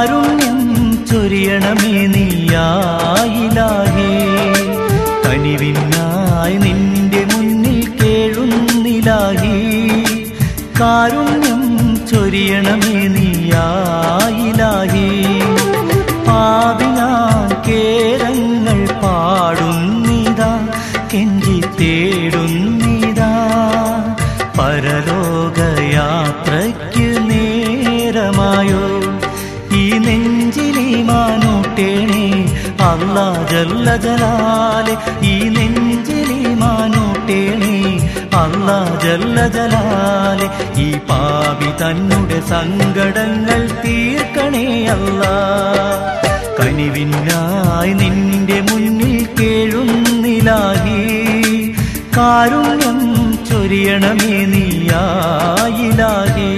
കാരുണ്യം ചൊരിയണമേ നീയായിലാഹേ കനിവിനായി നിന്റെ മുന്നിൽ കേഴുന്നിലാഹി കാരുണ്യം ചൊരിയണമേ നീയായിലാഹി പാവിനാൻ കേരങ്ങൾ പാടുന്നിതാ കെഞ്ചി തേടുന്നിതാ പരലോകയാത്രയ്ക്ക് നേരമായോ ഈ നെഞ്ചിലി മാനൂട്ടേണേ അല്ലാ ജല്ല ജലാലെ ഈ നെഞ്ചിലി മാനൂട്ടേണേ അല്ലാ ജല്ല ജലാലെ ഈ പാപി തന്നെ സങ്കടങ്ങൾ തീർക്കണേ അല്ലാ കനിവിനായി നിന്റെ മുന്നിൽ കേഴുന്നിലാകി കാരുണ്യം ചൊരിയണമേ നീയായിലാകി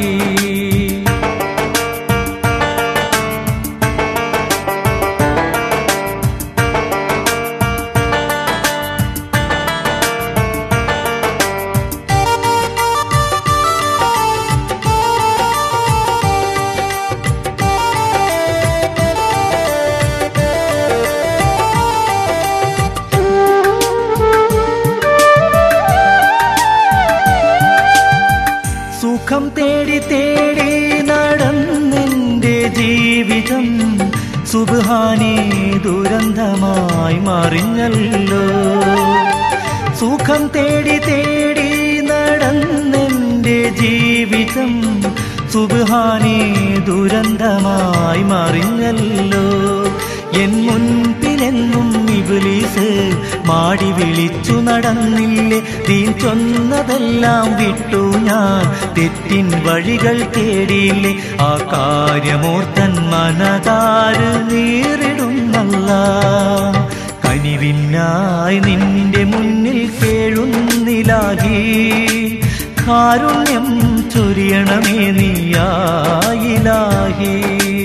സുഖം തേടി തേടി നടന്നെന്റെ ജീവിതം സുബാനെ ദുരന്തമായി മറിഞ്ഞല്ലോ സുഖം തേടി തേടി നടന്നെന്റെ ജീവിതം സുബാനെ ദുരന്തമായി മറിഞ്ഞല്ലോ എൻ മുൻപിലെന്നും ഇബിലീസ് മാടി വിളിച്ചു നടന്നില്ലേ തീ ചൊന്നതെല്ലാം വിട്ടു ഞാൻ തെറ്റിൻ വഴികൾ തേടിയില്ലേ ആ കാര്യമോർത്തൻ മനതാര് നേരിടുന്നല്ല കനിവിനായി നിന്റെ മുന്നിൽ കേഴുന്നിലാകി കാരുണ്യം ചൊരിയണമേ നീയായിലാകി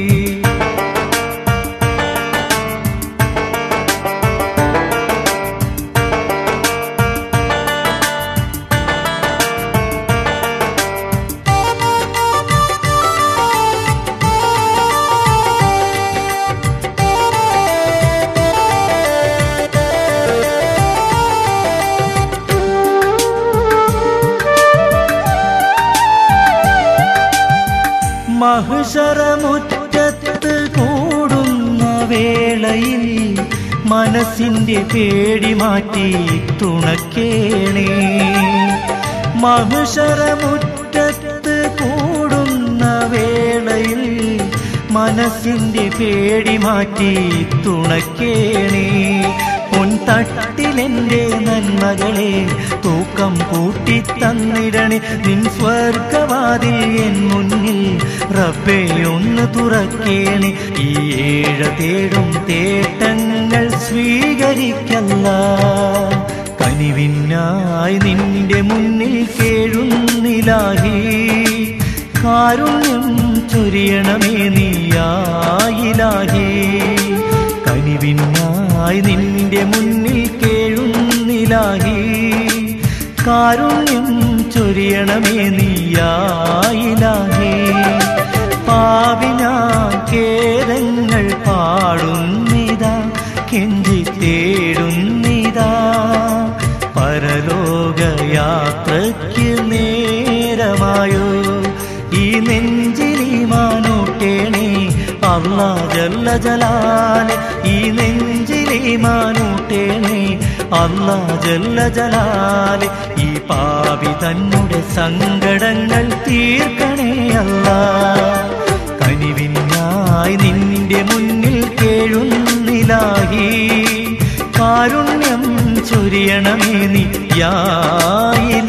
മഹിഷറമുറ്റത്ത് കൂടുന്ന വേളയിൽ മനസ്സിന്റെ പേടി മാറ്റി തുണക്കേണേ മഹിഷറമുറ്റത്ത് കൂടുന്ന വേളയിൽ മനസ്സിന്റെ പേടി മാറ്റി തുണക്കേണേ പൊൻതട്ടിലെന്റെ നന്മകളെ തൂക്കം കൂട്ടി തന്നിടണേ നിൻ സ്വർഗവാതിൽ എൻ മുന്നിൽ റബ്ബെ ഒന്ന് തുറക്കേണേ ഈ ഏഴ തേടും തേട്ടങ്ങൾ സ്വീകരിക്കല്ല കനിവിനായി നിന്റെ മുന്നിൽ കേഴുന്നിലാകി കാരുണ്യം ചൊരിയണമേ നീയായിലാകി കനിവിനായി നിന്റെ മുന്നിൽ കേഴുന്നിലാകി കാരുണ്യം ചൊരിയണമേ നീയായിലാകി പാവിനാ കേരങ്ങൾ പാടുന്നിതാ കെഞ്ചി തേടുന്നിതാ പരലോകയാത്രയ്ക്ക് നേരമായോ ഈ നെഞ്ചിലി മാനൂട്ടേണേ അല്ലാ ജല്ല ജലാലെ ഈ നെഞ്ചിലി മാനൂട്ടേണേ അല്ലാ ജല്ല ജലാലെ ഈ പാവി തന്നെ സങ്കടങ്ങൾ തീർക്കണേ അല്ലാ കനിവിനായി നിന്റെ മുന്നിൽ കേഴുന്നിലാകി കാരുണ്യം ചൊരിയണമേ നീ യായില